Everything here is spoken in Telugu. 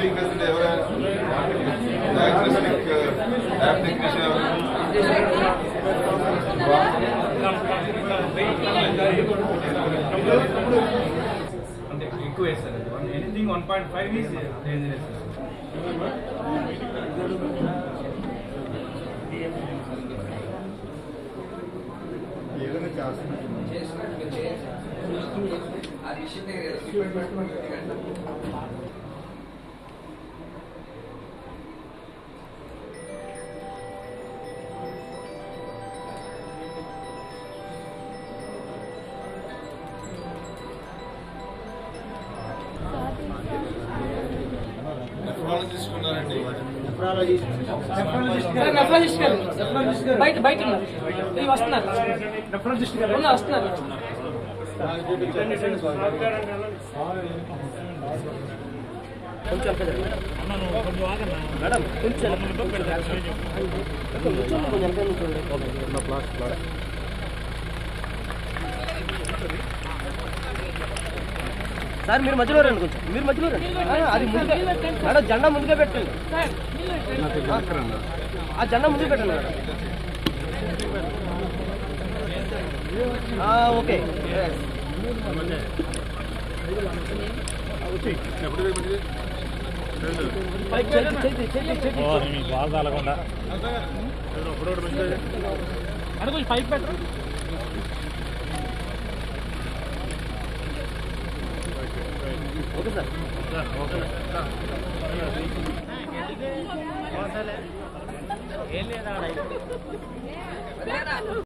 టెస్టింగ్ ఫెసిలిటీ ఎవరైనా డయాగ్నోస్టిక్ ల్యాబ్ టెక్నీషియన్ ఎవరైనా అంటే ఎక్కువ వేస్తారు anything one point five is dangerous ఏదైనా చేస్తున్నారు నెఫ్రాలజిస్ట్ ఉన్నారండి సార్ నెఫ్రాలజిస్ట్ గారు బయట బయట ఉన్నారు ఈ వస్తున్నారు ఉన్నారు, వస్తున్నారు సార్ మీరు మధ్యలో రండి కొంచెం మీరు మధ్యలో రండి ఆ, అది ముందుగా మేడం జెండా ముందుగా పెట్టండి సార్ నీళ్ళు ఆ జెండా ముందుకు పెట్టండి మేడం ఆ, ఓకే పైకి చేతి చేతి చేతి చేతి అడుగు పైప్ పెట్టరు ఓకే సార్